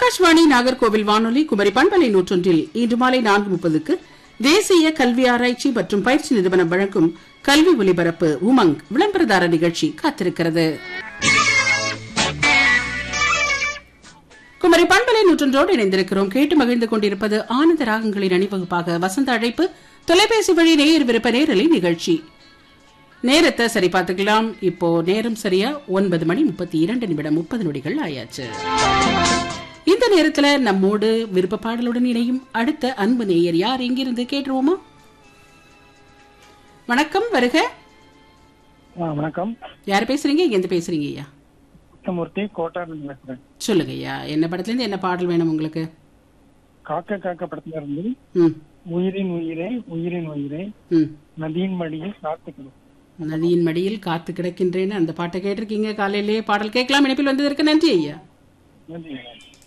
ஆகாஷ்வாணி நாகர்கோவில் வானொலி குமரி பண்பலை நூற்றொன்றில் இன்று மாலை நான்கு முப்பதுக்கு தேசிய கல்வி ஆராய்ச்சி மற்றும் பயிற்சி நிறுவனம் வழங்கும் கல்வி ஒலிபரப்பு உமங் விளம்பரதார நிகழ்ச்சி காத்திருக்கிறது குமரி பண்பலை நூற்றொன்றோடு இணைந்திருக்கிறோம் கேட்டு மகிழ்ந்து கொண்டிருப்பது ஆனந்த ராகங்களின் அணிவகுப்பாக வசந்த அழைப்பு தொலைபேசி வழி நேயர் விருப்ப நேரலை நிகழ்ச்சி நேரத்தை சரி பார்த்துக்கலாம் இப்போ நேரம் சரியா ஒன்பது மணி முப்பத்தி இரண்டு நிமிடம் முப்பது நொடிகள் ஆயாச்சு இந்த நேரத்துல நம்மோடு விருப்ப பாடலுடன் இணையும் அடுத்த அன்பு நேயர் யார் எங்கிருந்து கேட்டுருவோமா வணக்கம் வருக ஆ, வணக்கம் யார் பேசுறீங்க எங்க பேசுறீங்க ஐயா கிருஷ்ணமூர்த்தி கோட்டார் பேசுறேன் சொல்லுங்க ஐயா என்ன படத்துல இருந்து என்ன பாடல் வேணும் உங்களுக்கு காக்க காக்க படத்துல இருந்து ம் உயிரின் உயிரே உயிரின் உயிரே ம் நதியின் மடியில் காத்துக்கணும் நதியின் மடியில் காத்து கிடக்கின்றேன்னு அந்த பாட்டை கேட்டிருக்கீங்க காலையிலேயே பாடல் கேட்கலாம் இணைப்பில் வந்ததற்கு நன்றி ஐயா நன்றி